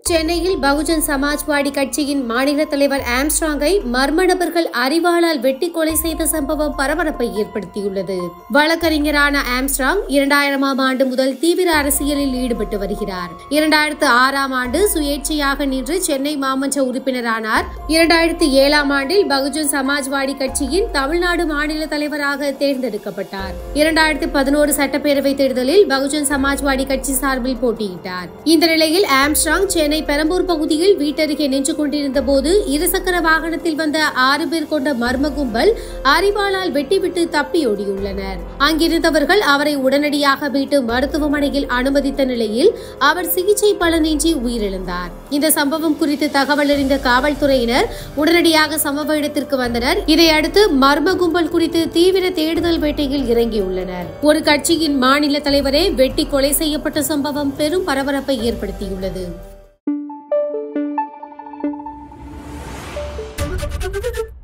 சென்னையில் பகுஜன் சமாஜ்வாடி கட்சியின் மாநில தலைவர் ஆம்ஸ்ட்ராங்கை மர்ம நபர்கள் அறிவாளால் வெட்டி கொலை செய்த சம்பவம் பரபரப்பை ஏற்படுத்தியுள்ளது வழக்கறிஞரான ஆம்ஸ்ட்ராங் இரண்டாயிரமாம் ஆண்டு முதல் தீவிர அரசியலில் ஈடுபட்டு வருகிறார் இரண்டாயிரத்து ஆறாம் ஆண்டு சுயேட்சையாக நின்று சென்னை மாமன்ற உறுப்பினரானார் இரண்டாயிரத்து ஏழாம் ஆண்டில் பகுஜன் சமாஜ்வாடி கட்சியின் தமிழ்நாடு மாநில தலைவராக தேர்ந்தெடுக்கப்பட்டார் இரண்டாயிரத்து பதினோரு சட்டப்பேரவை தேர்தலில் பகுஜன் சமாஜ்வாடி கட்சி சார்பில் போட்டியிட்டார் இந்த நிலையில் ஆம்ஸ்ட்ராங் சென்னை பெரம்பூர் பகுதியில் வீட்டருகே நின்று கொண்டிருந்த போது இருசக்கர வாகனத்தில் வந்த ஆறு பேர் கொண்ட மர்ம கும்பல் அரிவாளால் வெட்டிவிட்டு தப்பியோடியுள்ளனர் அங்கிருந்தவர்கள் அவரை உடனடியாக மீட்டு மருத்துவமனையில் அனுமதித்த நிலையில் அவர் சிகிச்சை பலனின்றி உயிரிழந்தார் இந்த சம்பவம் குறித்து தகவல் அறிந்த காவல்துறையினர் உடனடியாக சம்பவ இடத்திற்கு வந்தனர் இதையடுத்து மர்ம கும்பல் குறித்து தீவிர தேடுதல் வேட்டையில் இறங்கியுள்ளனர் ஒரு கட்சியின் மாநில தலைவரே வெட்டி கொலை செய்யப்பட்ட சம்பவம் பெரும் பரபரப்பை ஏற்படுத்தியுள்ளது